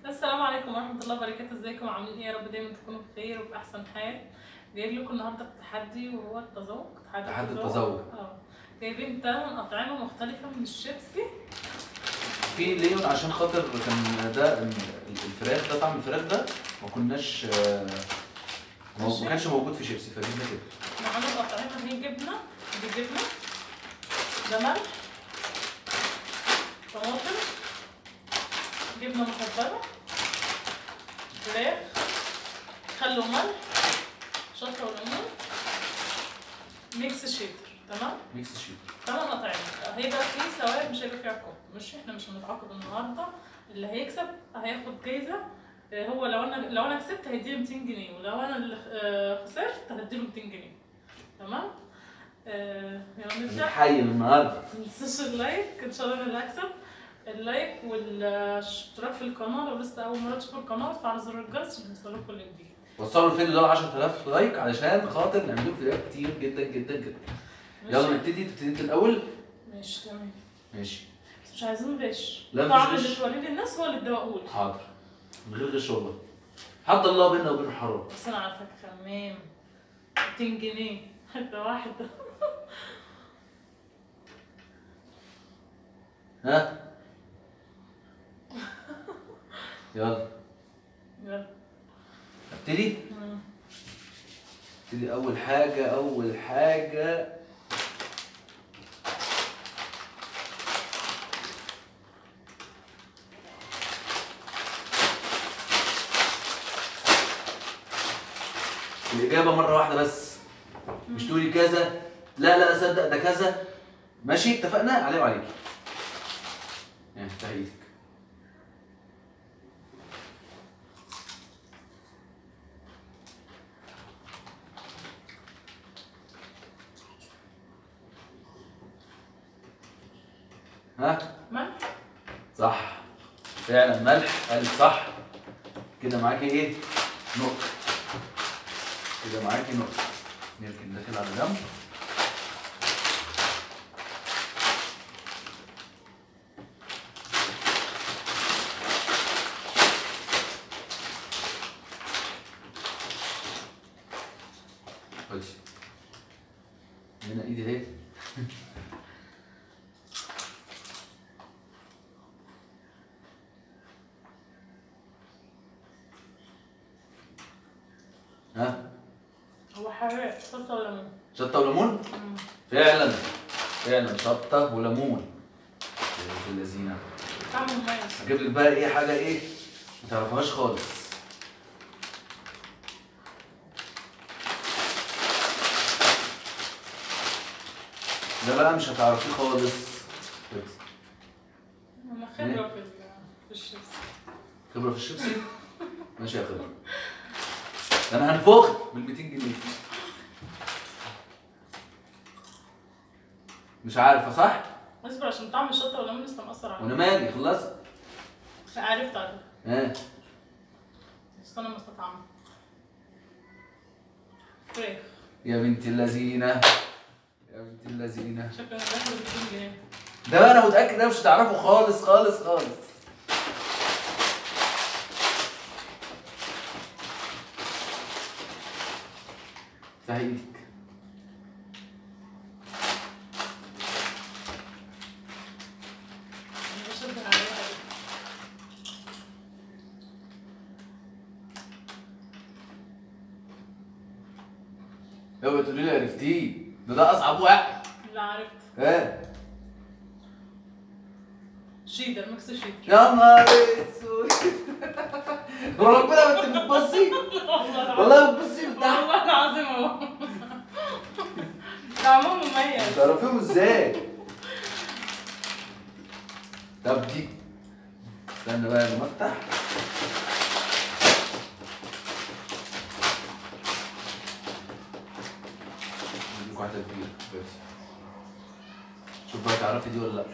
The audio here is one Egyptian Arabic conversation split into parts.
السلام عليكم ورحمة الله وبركاته ازيكم عاملين ايه يا رب دايما تكونوا بخير وفي احسن حال جايب لكم النهارده تحدي وهو التذوق تحدي التذوق. اه جايبين تمن اطعمة مختلفة من الشيبسي في ليون عشان خاطر كان ده الفراخ ده طعم الفراخ ده ما كناش آه، ما ما كانش موجود في شيبسي فجبنا كده معانا الاطعمة هي جبنة دي جبنة ده ملح طماطم جبنة مخبرة فراخ خل وملح شطة وليمون ميكس شيدر تمام ميكس شيت تمام اطعمة هيبقى في ثواب مش هيبقى في عقاب مش احنا مش هنتعاقب النهارده اللي هيكسب هياخد جايزة آه، هو لو انا لو انا كسبت هيديني 200 جنيه ولو انا اللي آه، خسرت هديله 200 جنيه تمام آه، يلا نبدا حي النهارده ما تنسوش اللايك ان شاء الله انا اللي هكسب اللايك والاشتراك في القناه لو لسه اول مره تشوفوا القناه وتفعلوا زر الجرس عشان يوصلكم كل جديد وصلوا الفيديو ده ل 10000 لايك علشان خاطر نعمل لكم فيديوهات كتير جدا جدا جدا يلا ماشي؟ نبتدي تبتدي انت الاول ماشي تمام ماشي بس مش عايزين غش لا، طعم مفيش اللي غش. توريه للناس هو اللي تدوقهولي حاضر من غير غش والله حد الله بيننا وبين الحرام بس انا عارفاك خمام 200 جنيه حتى واحده ها يلا يلا ابتدي مم. ابتدي اول حاجه اول حاجه الإجابة مرة واحدة بس مش تقولي كذا لا لا صدق ده كذا ماشي اتفقنا عليه وعليكي يعني افتحي ايدك ها ملح صح فعلا ملح قالت صح كده معاكي ايه نقطة كده معاكي نقطة نركن ده كده على جنب خدي هنا ايدي اهي ها هو حراق شطه ولا ليمون شطة وليمون مم. فعلا فعلا شطة وليمون يا بنت اللذينة طعمه مميز هجيب لك بقى ايه حاجة ايه ما تعرفهاش خالص ده بقى مش هتعرفيه خالص كده. انا خبره في ال- في الشيبسي خبرة في الشيبسي ماشي يا خبرة ده انا هنفخ بال 200 جنيه مش عارفة صح؟ اصبر عشان طعم الشطه والليمون لسه مأثر عليا وانا مالي خلصت عرفت عرفت ها استنى ما استطعم فراخ يا بنت اللذينة يا بنت اللذينة شكله انا داخل ب 200 جنيه ده بقى انا متأكد ده مش هتعرفه خالص خالص خالص افتحي ايدك انا بشبه عليها دي. اوعي تقولي لي عرفتيه ده ده اصعب واحد لا عرفت ها شيدر ميكس شيدر يا نهار اسود وربنا انت بتبصي والله والله بتبصي بتاع والله العظيم اهو طعمه مميز تعرفيهم ازاي طب دي استنى بقى لما افتح اجيب لكم واحده كبيره بس شوف بقى تعرفي دي ولا لا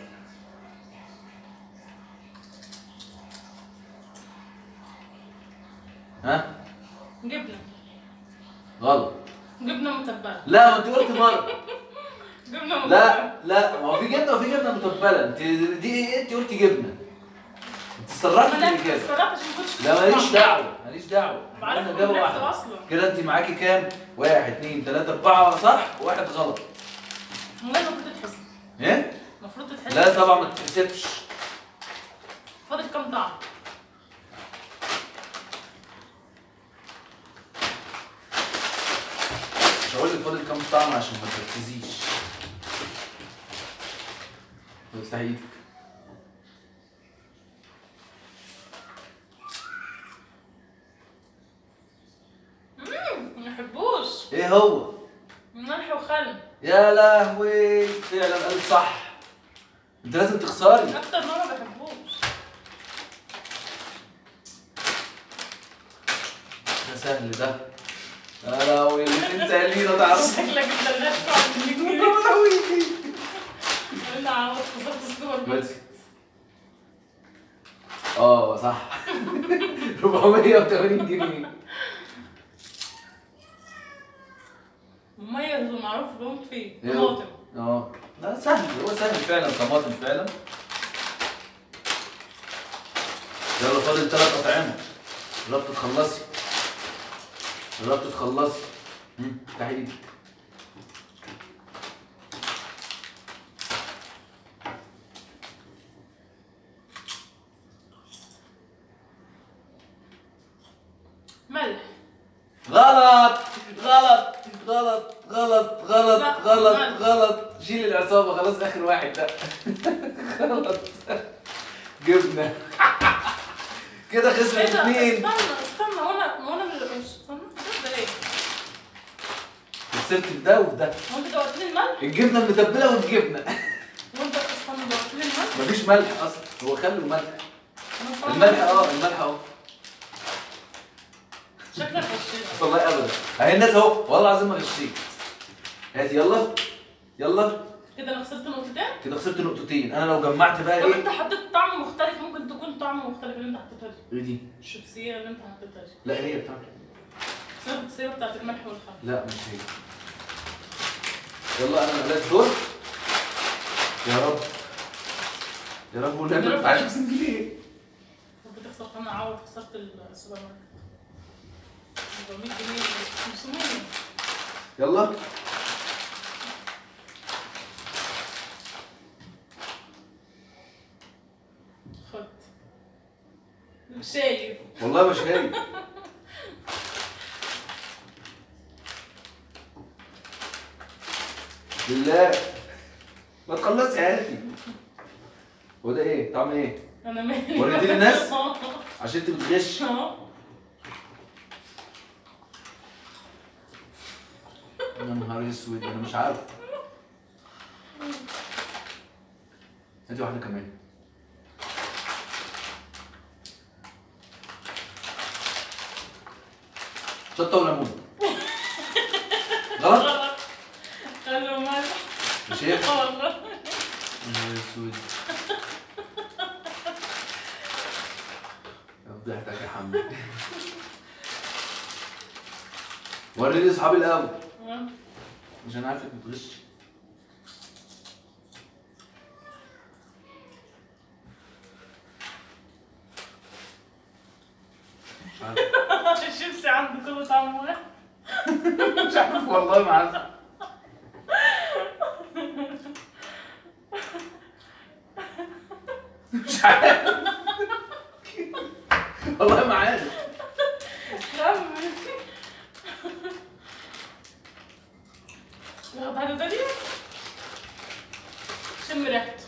ها جبنه غلط جبنه متبله لا ما انت قلت مره جبنه متبله لا لا ما هو في جبنه وفي جبنه متبله انت دي ايه انت قلتي جبنه انت تسرعت انا في كده استغربت عشان ما كنتش لا ماليش دعوه ماليش دعوه بعرف انا إن اجابه ريحته واحده اصلا كده انت معاكي كام؟ واحد اثنين ثلاثة أربعة صح وواحد غلط والله المفروض تتحسب ايه؟ المفروض تتحسب لا طبعا ما تتحسبش فاضل كام طعم مش هقول لك فاضل كام طعم عشان ما تركزيش افتحي ايدك ما بحبوش ايه هو؟ ملح وخل يا لهوي فعلا قال صح انت لازم تخسري اكتر ما ما بحبوش ده سهل ده يا لهوي الاثنين سهلين ما تعرفش شكلك انت اللي هتقعد انا عاوز خسرت السوبر بس ماركت اه صح 480 جنيه مميز ومعروف بموت فيه إيه؟ طماطم اه لا سهل هو سهل فعلا طماطم فعلا يلا فاضل ثلاث اطعمه قربت تخلصي قربت تخلصي هم، افتحي ايدك ملح غلط غلط غلط غلط غلط لا، غلط غلط. غلط شيل العصابة خلاص آخر واحد ده غلط جبنة كده خسر ايه ده اثنين استنى استنى وانا وانا اللي مش استنى ده ايه خسرت في ده وفي ده هو انت دوقتني الملح الجبنة المتبلة والجبنة وانت استنى دوقتني الملح مفيش ملح أصلا هو خل وملح أنا فاهمة. الملح اه الملح اهو شكلك غشيت والله ابدا اهي الناس اهو والله العظيم ما غشيت هاتي يلا يلا كده انا خسرت نقطتين كده خسرت نقطتين انا لو جمعت بقى لو ايه انت حطيت طعم مختلف ممكن تكون طعم مختلف اللي انت حطيتها دي ايه دي الشيبسيه اللي انت حطيتها دي لا هي بتاعتي بس انا كنت سايبه بتاعت الملح والخل لا مش هي يلا انا ملاك دور يا رب يا رب والنبي يا رب. ب 50 جنيه كنت تخسر انا عوض خسرت السوبر ماركت 400 جنيه 500 يلا خد مش شايف والله مش هي بالله ما تخلصي هاتي هو ده ايه طعم ايه انا مالي وريتي للناس؟ عشان انت بتغش اه يا نهار اسود انا مش عارف هاتي واحده كمان شطه وليمون غلط غلط خلوا ملح مش هي والله يا نهار اسود يا فضحتك يا حمد وريني اصحابي الاول عشان عارفك بتغش مش عارف الشيبسي عنده كله طعم واحد مش عارف والله ما عارف مش عارف والله ما عارف ناخد حاجة تانية شم ريحته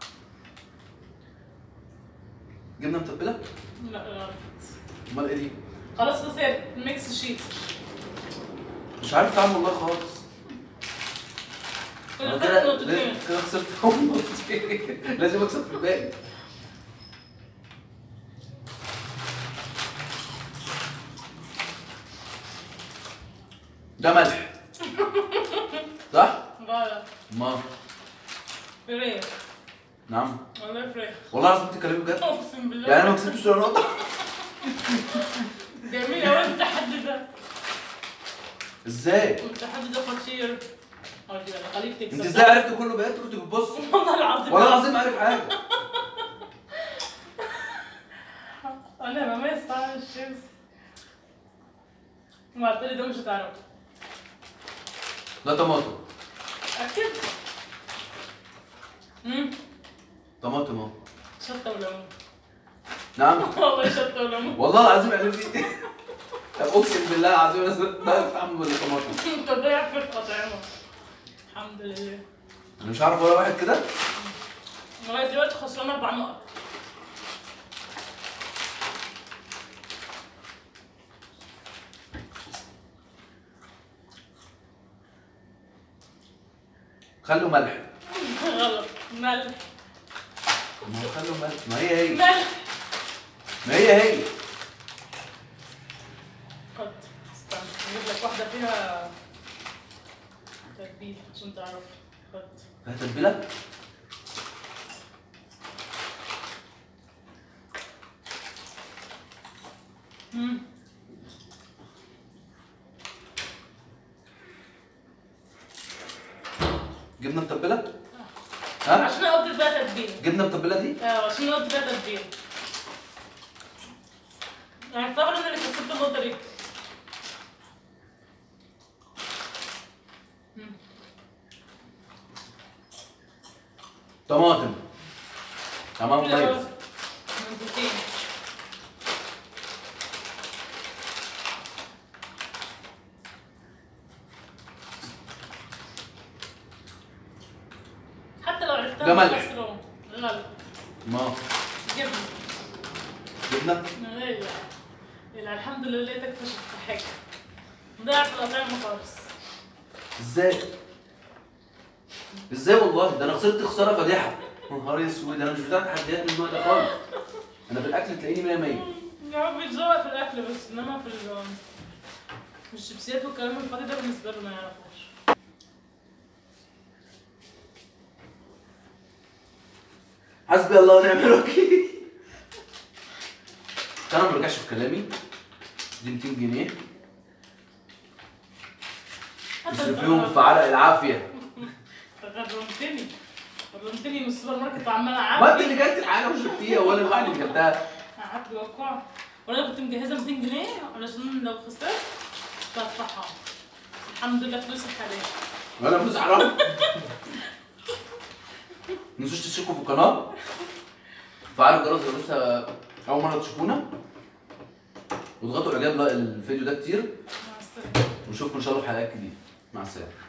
جبنه متبله لا غلط امال ايه دي خلاص خسرت الميكس شيت مش عارف طعمه والله خالص كده أنا خدت كده نقطتين كده خسرت أول نقطتين لازم اكسب في الباقي ده ملح صح؟ غلط ما فراخ نعم والله فراخ والله العظيم بتتكلمي بجد اقسم بالله يعني انا ما كسبتش ولا نقطه جميل قوي التحدي ده ازاي؟ التحدي ده خطير اه دي بقى خليك تكسب انت ازاي عرفت كله بجد كنت بتبص والله العظيم والله العظيم عارف حاجه انا بميز طعم الشيبس وهتقولي ده مش هتعرفه ده طماطم اكيد امم طماطم اهو شطه وليمون نعم والله شطه وليمون والله العظيم عرفتي طب اقسم بالله العظيم انا بعرف اعمل ولا طماطم انت ضايع في الأطعمة الحمد لله انا مش عارف ولا واحد كده لغاية دلوقتي خسران أربع نقط خلوا ملح غلط ملح ما هو خلوا ملح ما هي هي ملح ما هي هي قد استنى نجيب لك واحدة فيها تتبيل عشان تعرف قد فيها تتبيله مم. جبنه متبله ها عشان أنا قلت فيها تتبيل جبنه متبله دي اه عشان أنا قلت فيها تتبيل يعني اعتبر إن اللي كسبت النقطة دي مم. طماطم تمام كده كويس بقى. منطقتين. حتى لو عرفتها ده مش ملح. خسران. غلط ما جبنة جبنه لا لا الحمد لله لقيتك اكتشفت حاجة ضيعت الأطعمة خالص ازاي ازاي والله ده انا خسرت خساره فادحه يا نهار اسود انا مش بتاع تحديات من النوع ده خالص انا في الاكل تلاقيني 100 100 يا رب يتذوق في الأكل بس إنما في ال في الشيبسيات والكلام الفاضي ده بالنسبة له ما يعرفوش حسبي الله ونعم الوكيل انا ما برجعش في كلامي دي 200 جنيه تصرفيهم في عرق العافيه غرمتني غرمتني من السوبر ماركت وعمال ما انت اعبي اللي جبت الحاجه وشربتيها ولا الواحد اللي جبتها قعدت بوقع وانا كنت مجهزه 200 جنيه علشان لو خسرت بدفعها الحمد لله فلوسي حلال ولا فلوس حرام ما تنسوش تشتركوا في القناه وفعلوا الجرس لو لسه اول مره تشوفونا وتضغطوا اعجاب الفيديو ده كتير مع السلامه ونشوفكم ان شاء الله في حلقات جديده مع السلامه